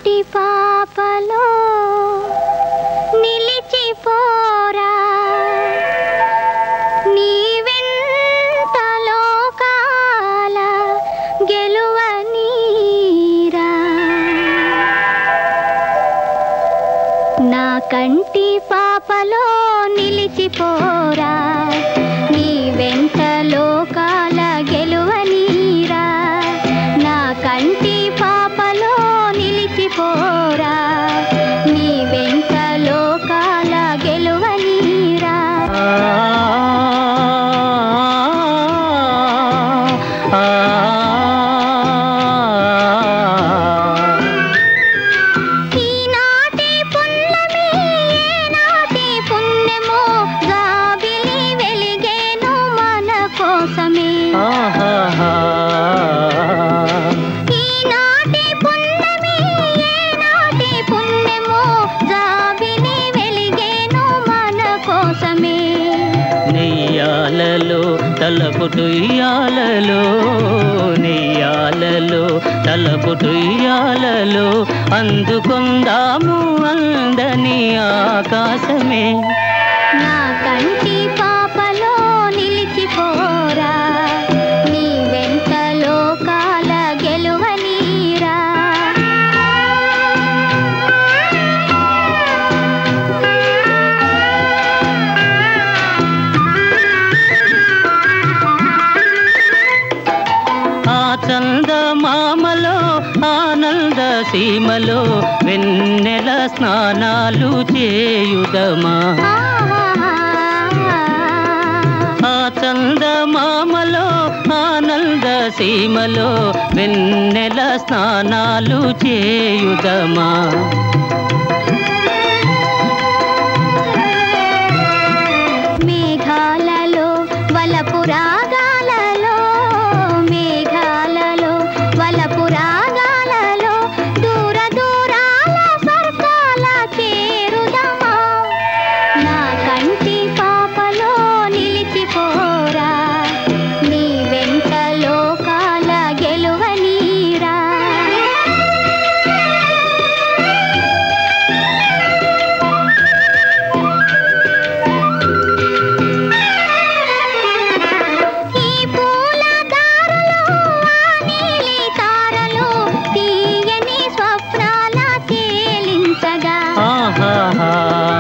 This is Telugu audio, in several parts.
కంటి పాపలో నిలిచిపోరా నీ వెంట లోకాల గెలువనీరా నా కంటి పాపలో నిలిచిపోరా నీ వెంట లోకాల గెలువనీరా నా కంటి పాపలో నిలిచిపోరా నీ వెంట లోకాల గెలువనీరా ఈనాటి పున్నమి ఏనాటి పుణ్యమో జాబిలి వెలిగేను మన కోసమే ఈనాటి పున్నమి ఏనాటి పుణ్యమో జాబిలి వెలిగేను మన కోసమే నెయ్యాలలో తలపుటుయ్యాలలో నెయ్యాలలో తలపుటుయ్యాలలో అందుకుందాము అందని ఆకాశమే నా కంటి పాపలో నిలిచిపోరా నీ వెంట లోకాల గెలువనీరా ఆ చందమామలో ఆనంద సీమలో వెన్నెల స్నానాలు చేయుదమా ఆ చందమామలో ఆనంద సీమలో వెన్నెల స్నానాలు చేయుదమా మేఘాలలో వలపు రాగాలలో మేఘాలలో వలపు రాగాలలో దూర దూరాల స్వర్గాల చేరుదమా నా కంటి పాపలో నిలిచిపోరా నీ వెంట లోకాల గెలువనీరా ఈ పూల దారలో ఆ నీలి తారలో తీయని స్వప్నాల తేలించగా ఆహాహా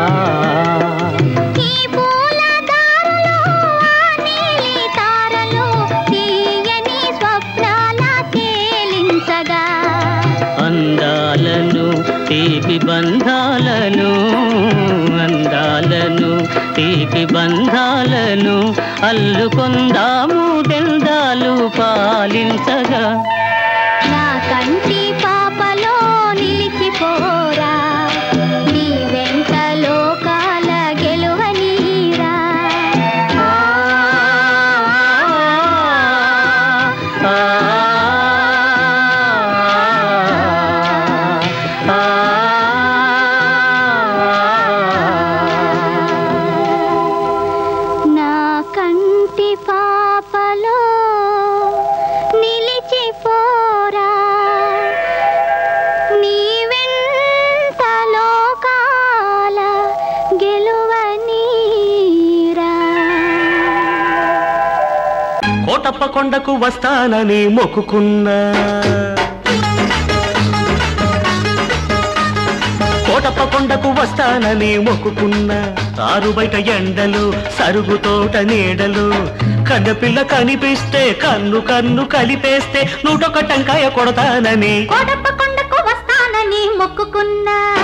ఈ పూల దారలో ఆ నీలి తారలో తీయని స్వప్నాల తేలించగా అందాలను తీపి బంధాలను అందాలను తీపి బంధాలను అల్లుకొందాము దెందాలు పాలించగా నా కంటి పాపలో నిలిచిపోరా నీ వెంట లోకాల గెలువనీరా నా కంటి పాపలో నిలిచిపోరా నీ వెంట లోకాల గెలువనీరా కోటప్ప కొండకు వస్తానని మొక్కుకున్నా కోటప్ప కొండకు వస్తానని మొక్కుకున్నా ఆరు బయట ఎండలు సరుగు తోట నీడలు కన్నపిల్ల కనిపిస్తే కన్ను కన్ను కలిపేస్తే నూటొక టంకాయ కొడతానని కోటప్ప కొండకు వస్తానని మొక్కుకున్నా